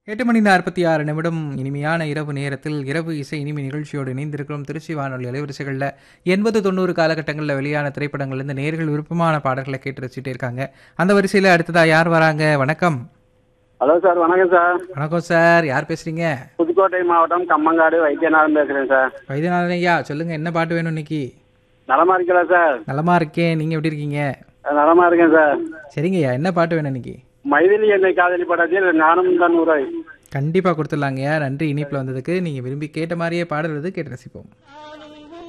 எட்டு மணி நாற்பத்தி ஆறு நிமிடம் இனிமையான இரவு நேரத்தில் இரவு இசை இனிமை நிகழ்ச்சியோடு இணைந்திருக்கிறோம் திருச்சி வானொலி அலைவரிசைகளில் எண்பது தொண்ணூறு காலகட்டங்களில் வெளியான திரைப்படங்கள்லேருந்து நேர்கள் விருப்பமான பாடல்களை கேட்டு ரசிச்சுட்டே இருக்காங்க அந்த வரிசையில் அடுத்ததா யார் வராங்க வணக்கம் ஹலோ சார் வணக்கம் சார் வணக்கம் சார் யார் பேசுறீங்க புதுக்கோட்டை மாவட்டம் கம்மங்காடு வைத்தியநாதன் பேசுறேன் சார் வைத்தியநாதன் ஐயா சொல்லுங்க என்ன பாட்டு வேணும் இன்னைக்கு நலமா இருக்கல சார் நலமா இருக்கேன் நீங்க எப்படி இருக்கீங்க நலமா இருக்கேன் சார் சரிங்க ஐயா என்ன பாட்டு வேணும் இன்னைக்கு மைதிலி என்னை காதலி படத்தில் நானும் தான் உரை கண்டிப்பா கொடுத்துடலாங்கய்யா நன்றி இனிப்புல வந்ததுக்கு நீங்க விரும்பி கேட்ட மாதிரியே பாடல் வருது கேட்டு ரசிப்போம் நானும்